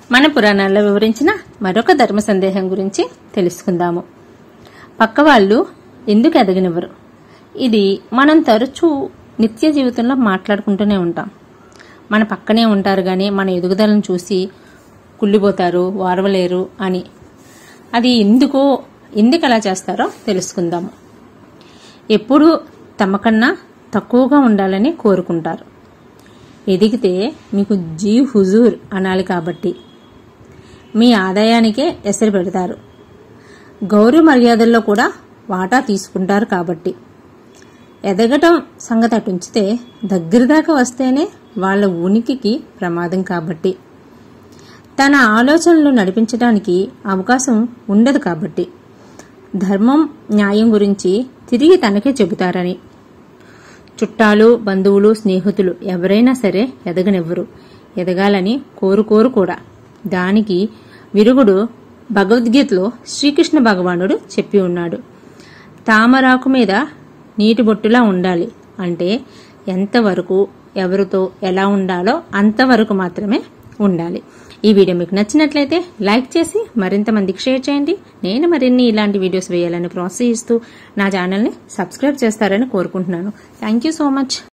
మన పురాణాల్లో వివరించిన మరొక ధర్మ సందేహం గురించి తెలుసుకుందాము పక్కవాళ్ళు ఎందుకు ఎదగనివ్వరు ఇది మనం తరచూ నిత్య జీవితంలో మాట్లాడుకుంటూనే ఉంటాం మన పక్కనే ఉంటారు కానీ మన ఎదుగుదలను చూసి కుళ్ళిపోతారు వారవలేరు అని అది ఎందుకో ఎందుకు అలా చేస్తారో తెలుసుకుందాము ఎప్పుడూ తమకన్నా తక్కువగా ఉండాలని కోరుకుంటారు ఎదిగితే మీకు జీ హుజూర్ అనాలి కాబట్టి మీ ఆదాయానికే ఎసరు పెడతారు గౌరవ మర్యాదల్లో కూడా వాటా తీసుకుంటారు కాబట్టి ఎదగటం సంగతి అటు ఉంచితే దగ్గర దాకా వస్తేనే వాళ్ళ ఉనికికి ప్రమాదం కాబట్టి తన ఆలోచనలు నడిపించడానికి అవకాశం ఉండదు కాబట్టి ధర్మం న్యాయం గురించి తిరిగి తనకే చెబుతారని చుట్టాలు బంధువులు స్నేహితులు ఎవరైనా సరే ఎదగనివ్వరు ఎదగాలని కోరుకోరు కూడా దానికి విరుగుడు భగవద్గీతలో శ్రీకృష్ణ భగవానుడు చెప్పి ఉన్నాడు తామరాకు మీద నీటి బొట్టులా ఉండాలి అంటే ఎంతవరకు ఎవరితో ఎలా ఉండాలో అంతవరకు మాత్రమే ఉండాలి ఈ వీడియో మీకు నచ్చినట్లయితే లైక్ చేసి మరింత మందికి షేర్ చేయండి నేను మరిన్ని ఇలాంటి వీడియోస్ వేయాలని ప్రోత్సహిస్తూ నా ఛానల్ని సబ్స్క్రైబ్ చేస్తారని కోరుకుంటున్నాను థ్యాంక్ యూ సో మచ్